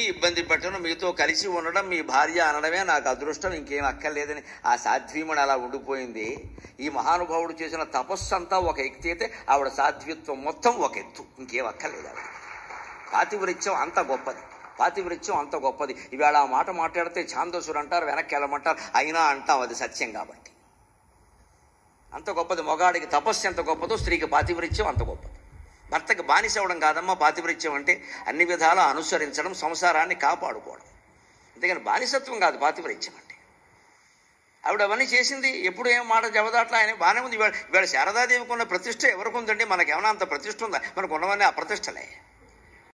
ఇబ్బంది పెట్టడం మీతో కలిసి ఉండడం మీ భార్య అనడమే నాకు అదృష్టం ఇంకేం అక్కర్లేదని ఆ సాధ్వీమణి అలా ఉండిపోయింది ఈ మహానుభావుడు చేసిన తపస్సు అంతా ఒక ఎక్తి అయితే ఆవిడ సాధ్విత్వం మొత్తం ఒక ఎత్తు ఇంకేం అక్కర్లేదు ఆవిడ పాతివృత్యం అంత గొప్పది పాతివృత్యం అంత గొప్పది ఇవాళ ఆ మాట మాట్లాడితే ఛాందసుడు అంటారు వెనక్కి వెళ్ళమంటారు అయినా అంటాం అది సత్యం కాబట్టి అంత గొప్పది మొగాడికి తపస్సు ఎంత గొప్పదో స్త్రీకి పాతివృత్యం అంత గొప్పది భర్తకి బానిస అవ్వడం కాదమ్మా పాతివృత్యం అంటే అన్ని విధాలా అనుసరించడం సంసారాన్ని కాపాడుకోవడం అంతేగాని బానిసత్వం కాదు పాతివృత్యం అంటే ఆవిడ అవన్నీ చేసింది ఎప్పుడు ఏం మాట జవదాట్లా ఆయన బాగానే ఉంది ఇవాళ ఇవాళ శారదాదేవికి ఉన్న ప్రతిష్ట ఎవరికి ఉందండి మనకేమైనా అంత ప్రతిష్ట ఉందా మనకు ఉన్నవన్నీ అప్రతిష్టలే